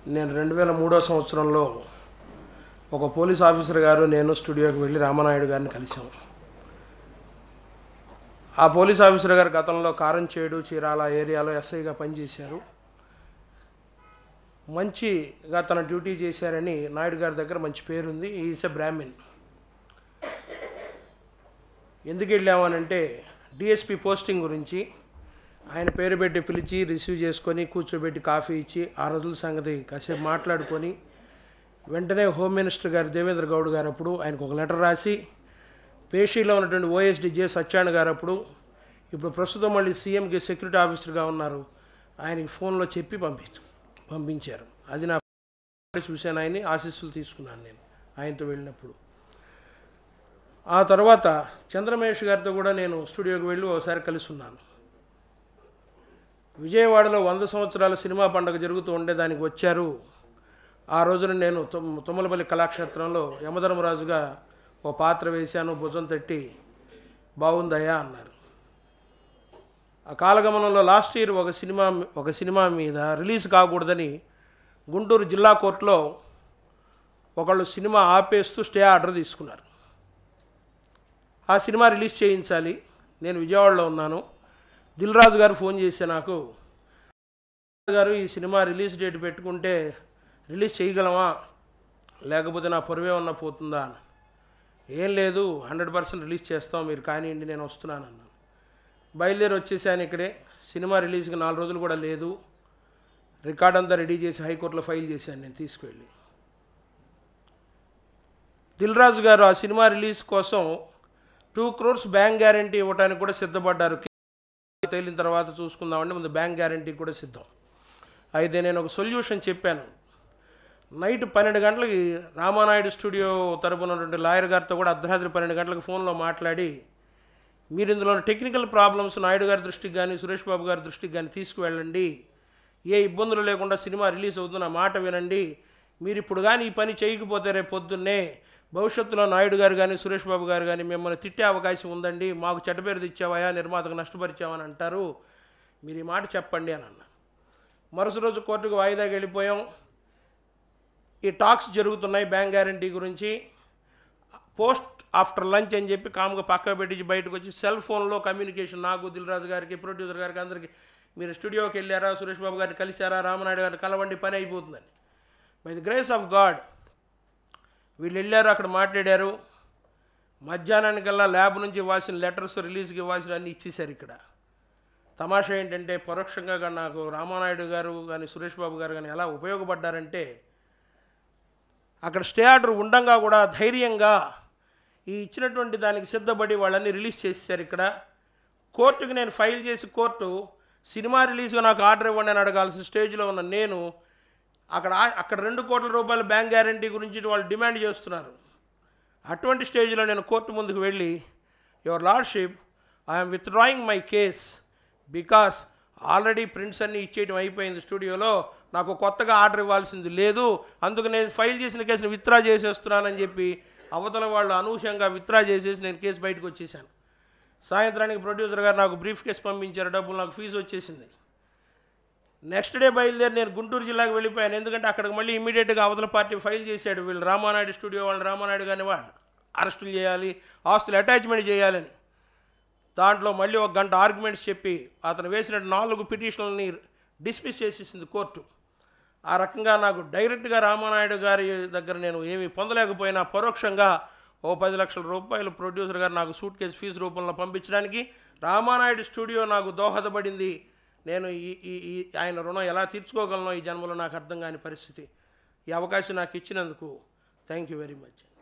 నేను రెండు వేల మూడో సంవత్సరంలో ఒక పోలీస్ ఆఫీసర్ గారు నేను స్టూడియోకి వెళ్ళి రామనాయుడు గారిని కలిసాం ఆ పోలీస్ ఆఫీసర్ గారు గతంలో కారంచేడు చీరాల ఏరియాలో ఎస్ఐగా పనిచేశారు మంచిగా తన డ్యూటీ చేశారని నాయుడు గారి దగ్గర మంచి పేరుంది ఈజ్ ఎ బ్రాహ్మిన్ ఎందుకు వెళ్ళామనంటే డిఎస్పి పోస్టింగ్ గురించి ఆయన పేరు పెట్టి పిలిచి రిసీవ్ చేసుకొని కూర్చోబెట్టి కాఫీ ఇచ్చి ఆ రోజుల సంగతి కాసేపు మాట్లాడుకొని వెంటనే హోమ్ మినిస్టర్ గారు దేవేంద్ర గౌడ్ గారు అప్పుడు ఆయనకు ఒక లెటర్ రాసి పేషీలో ఉన్నటువంటి ఓఎస్డి జె సత్యాన్ గారు అప్పుడు ఇప్పుడు ప్రస్తుతం మళ్ళీ సీఎంకి సెక్యూరిటీ ఆఫీసర్గా ఉన్నారు ఆయనకి ఫోన్లో చెప్పి పంపించు పంపించారు అది నా చూశాను ఆయన్ని ఆశీస్సులు తీసుకున్నాను నేను ఆయనతో వెళ్ళినప్పుడు ఆ తర్వాత చంద్రమహేష్ గారితో కూడా నేను స్టూడియోకి వెళ్ళి ఒకసారి కలిసి ఉన్నాను విజయవాడలో వంద సంవత్సరాల సినిమా పండుగ జరుగుతూ ఉండే దానికి వచ్చారు ఆ రోజున నేను తుమ్ తుమ్మలపల్లి కళాక్షేత్రంలో యమధర్మరాజుగా ఓ పాత్ర వేశాను భుజం తట్టి బాగుందయ్యా అన్నారు ఆ కాలగమనంలో లాస్ట్ ఇయర్ ఒక సినిమా ఒక సినిమా మీద రిలీజ్ కాకూడదని గుంటూరు జిల్లా కోర్టులో ఒకళ్ళు సినిమా ఆపేస్తూ స్టే ఆర్డర్ తీసుకున్నారు ఆ సినిమా రిలీజ్ చేయించాలి నేను విజయవాడలో ఉన్నాను దిల్ రాజు గారు ఫోన్ చేస్తే నాకు గారు ఈ సినిమా రిలీజ్ డేట్ పెట్టుకుంటే రిలీజ్ చేయగలమా లేకపోతే నా పొరవే ఉన్న పోతుందా అని ఏం లేదు హండ్రెడ్ పర్సెంట్ రిలీజ్ చేస్తాం మీరు కానివ్వండి నేను వస్తున్నాను అన్నాను బయలుదేరి వచ్చేసాను ఇక్కడే సినిమా రిలీజ్కి నాలుగు రోజులు కూడా లేదు రికార్డ్ అంతా రెడీ చేసి హైకోర్టులో ఫైల్ చేశాను నేను తీసుకువెళ్ళి దిల్ రాజు గారు ఆ సినిమా రిలీజ్ కోసం టూ క్రోర్స్ బ్యాంక్ గ్యారంటీ ఇవ్వడానికి కూడా సిద్ధపడ్డారు తేలిన తర్వాత చూసుకుందామంటే ముందు బ్యాంక్ గ్యారంటీ కూడా సిద్ధం అయితే నేను ఒక సొల్యూషన్ చెప్పాను నైట్ పన్నెండు గంటలకి రామానాయుడు స్టూడియో తరపున ఉన్నటువంటి లాయర్ గారితో కూడా అర్ధరాత్రి పన్నెండు గంటలకు ఫోన్లో మాట్లాడి మీరు ఇందులో టెక్నికల్ ప్రాబ్లమ్స్ నాయుడు గారి దృష్టికి కానీ సురేష్ బాబు గారి దృష్టికి కానీ తీసుకువెళ్ళండి ఏ ఇబ్బందులు లేకుండా సినిమా రిలీజ్ అవుతున్న మాట వినండి మీరు ఇప్పుడు కానీ ఈ పని చేయకపోతే రేపు పొద్దున్నే భవిష్యత్తులో నాయుడు గారు కానీ సురేష్ బాబు గారు కానీ మిమ్మల్ని తిట్టే అవకాశం ఉందండి మాకు చెడ్డ పేరు తెచ్చావయా నిర్మాతకు నష్టపరిచామని అంటారు మీరు ఈ మాట చెప్పండి అని అన్నా మరుసటి రోజు కోర్టుకు వాయిదాకి వెళ్ళిపోయాం ఈ టాక్స్ జరుగుతున్నాయి బ్యాంక్ గ్యారంటీ గురించి పోస్ట్ ఆఫ్టర్ లంచ్ అని చెప్పి కామ్గా పక్క పెట్టించి బయటకు వచ్చి సెల్ ఫోన్లో కమ్యూనికేషన్ నాకు దిల్రాజు గారికి ప్రొడ్యూసర్ గారికి అందరికీ మీరు స్టూడియోకి వెళ్ళారా సురేష్ బాబు గారిని కలిశారా రామనాయుడు గారిని కలవండి పని అయిపోతుందని by the grace of God వీళ్ళు వెళ్ళారు అక్కడ మాట్లాడారు మధ్యాహ్నానికల్లా ల్యాబ్ నుంచి ఇవ్వాల్సిన లెటర్స్ రిలీజ్కి ఇవ్వాల్సిన అన్నీ ఇచ్చేశారు ఇక్కడ తమాషా ఏంటంటే పరోక్షంగా గా నాకు రామానాయుడు గారు కానీ సురేష్ బాబు గారు కానీ ఎలా ఉపయోగపడ్డారంటే అక్కడ స్టే ఆర్డర్ ఉండంగా కూడా ధైర్యంగా ఈ ఇచ్చినటువంటి దానికి సిద్ధపడి వాళ్ళని రిలీజ్ చేసేసారు ఇక్కడ కోర్టుకి నేను ఫైల్ చేసి కోర్టు సినిమా రిలీజ్గా నాకు ఆర్డర్ ఇవ్వండి అని అడగాల్సిన స్టేజ్లో ఉన్న నేను అక్కడ ఆ- అక్కడ రెండు కోట్ల రూపాయల బ్యాంక్ గ్యారంటీ గురించి వాళ్ళు డిమాండ్ చేస్తున్నారు అటువంటి స్టేజ్లో నేను కోర్టు ముందుకు వెళ్ళి your lordship I'm withdrawing my case because already prints అన్నీ ఇచ్చేయడం అయిపోయింది స్టూడియోలో నాకు కొత్తగా ఆర్డర్ ఇవ్వాల్సింది లేదు అందుకు నేను ఫైల్ చేసిన కేసుని విత్డ్రా చేసేస్తున్నానని చెప్పి అవతల వాళ్ళు అనూహ్యంగా విత్డ్రా చేసేసి నేను కేసు బయటకు వచ్చేసాను సాయంత్రానికి ప్రొడ్యూసర్ గారు నాకు బ్రీఫ్ కేసు పంపించారు డబ్బులు నాకు ఫీజు వచ్చేసింది నెక్స్ట్ డే బయలుదేరి నేను గుంటూరు జిల్లాకు వెళ్ళిపోయాను ఎందుకంటే అక్కడికి మళ్ళీ ఇమీడియట్గా అవతల పార్టీ ఫైల్ చేశాడు వీళ్ళు రామానాయుడు స్టూడియో వాళ్ళని రామానాయుడు కానీ వాళ్ళు అరెస్టులు చేయాలి ఆస్తులు అటాచ్మెంట్ చేయాలని దాంట్లో మళ్ళీ ఒక గంట ఆర్గ్యుమెంట్స్ చెప్పి అతను వేసిన నాలుగు పిటిషన్లని డిస్మిస్ చేసేసింది కోర్టు ఆ రకంగా నాకు డైరెక్ట్గా రామానాయుడు గారి దగ్గర నేను ఏమీ పొందలేకపోయినా పరోక్షంగా ఓ పది లక్షల రూపాయలు ప్రొడ్యూసర్ గారు నాకు సూట్ కేసు ఫీజు రూపంలో పంపించడానికి రామానాయుడు స్టూడియో నాకు దోహదపడింది నేను ఈ ఈ ఈ ఆయన రుణం ఎలా తీర్చుకోగలను ఈ జన్మలో నాకు అర్థం కాని పరిస్థితి ఈ అవకాశం నాకు ఇచ్చినందుకు థ్యాంక్ యూ వెరీ మచ్